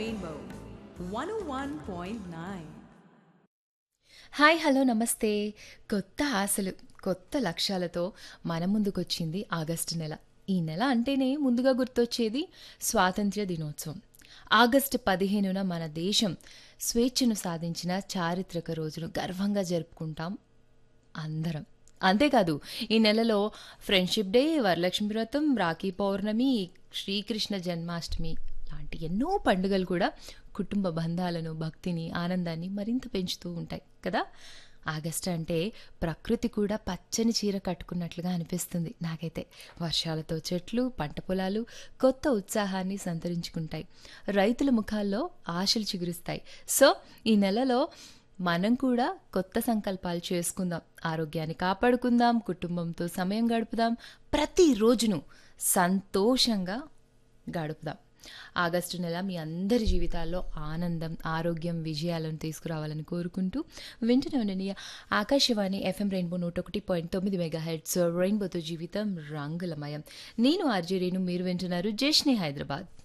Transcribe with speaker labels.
Speaker 1: Rainbow 101.9.
Speaker 2: Hi hello నమస్తే కొత్త ఆశలు కొత్త లక్ష్యాలతో మన ముందుకొచ్చింది ఆగస్టు నెల ఈ నెల అంటేనే ముందుగా గుర్తొచ్చేది స్వాతంత్ర్య దినోత్సవం ఆగస్టు పదిహేనున మన దేశం స్వేచ్ఛను సాధించిన చారిత్రక రోజును గర్వంగా జరుపుకుంటాం అందరం అంతేకాదు ఈ నెలలో ఫ్రెండ్షిప్ డే వరలక్ష్మి వ్రతం రాఖీ పౌర్ణమి శ్రీకృష్ణ జన్మాష్టమి లాంటి ఎన్నో పండుగలు కూడా కుటుంబ బంధాలను భక్తిని ఆనందాన్ని మరింత పెంచుతూ ఉంటాయి కదా ఆగస్ట్ అంటే ప్రకృతి కూడా పచ్చని చీర కట్టుకున్నట్లుగా అనిపిస్తుంది నాకైతే వర్షాలతో చెట్లు పంట పొలాలు కొత్త ఉత్సాహాన్ని సంతరించుకుంటాయి రైతుల ముఖాల్లో ఆశలు చిగురిస్తాయి సో ఈ నెలలో మనం కూడా కొత్త సంకల్పాలు చేసుకుందాం ఆరోగ్యాన్ని కాపాడుకుందాం కుటుంబంతో సమయం గడుపుదాం ప్రతి రోజును సంతోషంగా గడుపుదాం ఆగస్టు నెల మీ అందరి జీవితాల్లో ఆనందం ఆరోగ్యం విజయాలను తీసుకురావాలని కోరుకుంటూ వింటూనే ఉండండి ఆకాశవాణి ఎఫ్ఎం రెయిన్బో నూట ఒకటి పాయింట్ తొమ్మిది మెగా హెడ్స్ రెయిన్బోతో జీవితం రంగులమయం నేను ఆర్జే రేణు మీరు వింటున్నారు జేష్ని హైదరాబాద్